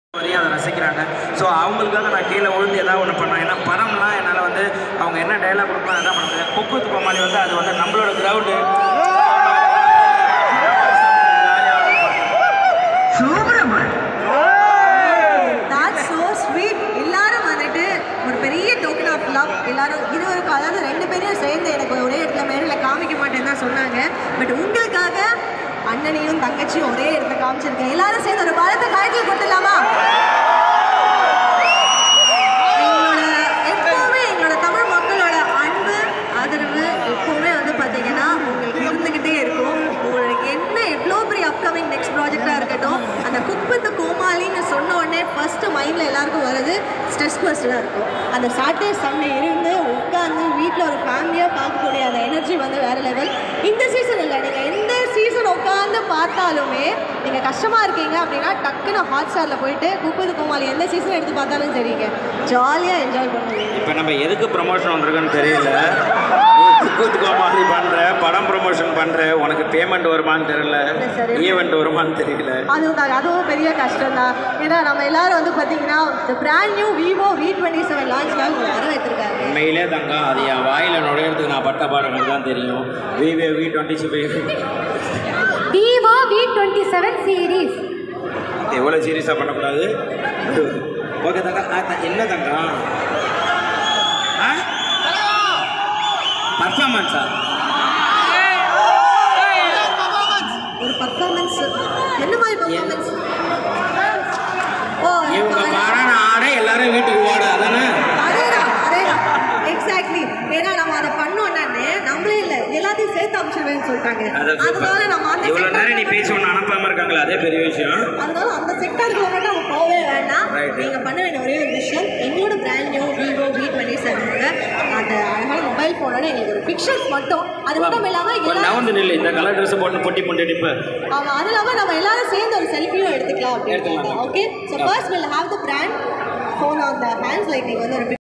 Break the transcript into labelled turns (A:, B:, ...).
A: வரையும் அதை ரசிக்கிறாங்க ஸோ அவங்களுக்காக நான் கீழே விழுந்து ஏதாவது ஒன்று பண்ணேன் ஏன்னா படம்லாம் என்னால் வந்து அவங்க என்ன டைலாக் கொடுப்பாங்க அதான் பண்ண முடியாது கொக்குத்து கோமாளி வந்து அது வந்து நம்மளோட கிரவுண்டு
B: that's so sweet எல்லாரும் வந்துட்டு ஒரு பெரிய டோக்கன் ஆஃப் லவ் எல்லாரும் இருவருக்கும் அதாவது ரெண்டு பேரும் சேர்ந்து எனக்கு ஒரே இடத்துல மேடையில் காமிக்க மாட்டேன்னு தான் சொன்னாங்க பட் உங்களுக்காக அண்ணனையும் தங்கச்சியும் ஒரே இடத்துல காமிச்சிருக்கேன் எல்லாரும் சேர்ந்து ஒரு பலத்தை காய்ச்சல் கொடுத்துடலாமா எங்களோட எப்பவுமே எங்களோட தமிழ் மக்களோட அன்பு ஆதரவு எப்பவுமே வந்து பார்த்தீங்கன்னா உங்களுக்கு இருந்துக்கிட்டே இருக்கும் உங்களுக்கு என்ன எவ்வளோ பெரிய அப்கமிங் நெக்ஸ்ட் ப்ராஜெக்டாக இருக்கட்டும் அந்த குப்பத்து கோமாளின்னு சொன்ன உடனே ஃபஸ்ட்டு மைண்டில் எல்லாருக்கும் வர்றது ஸ்ட்ரெஸ் பஸ்டாக இருக்கும் அந்த சாட்டர்டே சண்டே இருந்து உட்காந்து வீட்டில் ஒரு ஃபேமிலியாக பார்க்கக்கூடிய அந்த எனர்ஜி வந்து வேறு லெவல் இந்த சீசன் இல்லை நீங்கள் எந்த சீசன் உட்காந்து பார்த்தாலுமே நீங்கள் கஷ்டமாக இருக்கீங்க அப்படின்னா டக்குன்னு ஹாட் ஸ்டாரில் போயிட்டு குப்பது கோமாளி எந்த சீசன் எடுத்து பார்த்தாலும் சரிங்க ஜாலியாக என்ஜாய் பண்ணுவீங்க
A: இப்போ நம்ம எதுக்கு ப்ரமோஷன் வந்திருக்கோன்னு தெரியல கொக்குத்து கோமாளி பண்ணுற படம் ப்ரமோஷன் பண்ணுற உனக்கு பேமெண்ட் வருமான்னு தெரியல
B: சரி.
A: ஈவெண்ட் வருமான்னு தெரியல
B: அதுவும் தான் அதுவும் பெரிய கஷ்டம் தான் ஏன்னா நம்ம எல்லாரும் வந்து பார்த்தீங்கன்னா இந்த brand new Vivo V twenty seven லான்ச்க்காக உங்களை வர வைத்திருக்காங்க
A: உண்மையிலே தங்கம் அது என் வாயில் நுழையிறதுக்கு நான் பட்ட பாடம் தான் தெரியும் Vivo V twenty five
C: Vivo V twenty seven series
A: எவ்வளோ சீரியஸாக பண்ணக்கூடாது ஓகே தங்கா ஆ, த- என்ன தங்கம் ஆ பர்ஃபார்மன்ஸா
B: ஒரு பர்ஃபார்மன்ஸ் என்ன மாதிரி பர்ஃபார்மன்ஸ் ஓ
A: இவங்க மாறான ஆடை எல்லாரும் வீட்டுக்கு ஓட அதானே
B: அதேதான் அதேதான் எக்ஸாக்ட்லி ஏன்னா நம்ம அதை பண்ணோன்னே நம்மளே இல்லை எல்லாத்தையும் சேர்த்து அனுப்பிச்சிடுவேன்னு சொல்லிட்டாங்க அதனால நம்ம அந்த
A: இவ்வளோ நேரம் நீ
B: sector-
A: பேசி ஒன்று அனுப்பாமல் இருக்காங்களே அதே பெரிய விஷயம்
B: அதனால அந்த செக்டருக்குள்ள மட்டும் நம்ம போகவே வேண்டாம்
A: Right.
B: நீங்க பண்ண வேண்டிய ஒரே ஒரு விஷயம் எங்களோட brand new Vivo V twenty செவனோட அந்த அழகான மொபைல் ஃபோனோட எங்களுக்கு ஒரு பிக்சர்ஸ் மட்டும் அது மட்டும் இல்லாமல்
A: கொஞ்சம்
B: எல்லாரும்
A: நவந்து நில்லு இந்த கலர் ட்ரெஸ் போட்டு பொட்டி பொட்டி நிற்ப
B: ஆமாம் அது இல்லாமல் நம்ம எல்லாரும் சேர்ந்து ஒரு செல்ஃபியும் எடுத்துக்கலாம் அப்படின்னு
A: எடுத்துக்கலாம்.
B: Okay so first will have the brand phone on the hands like நீங்கள் வந்து ஒரு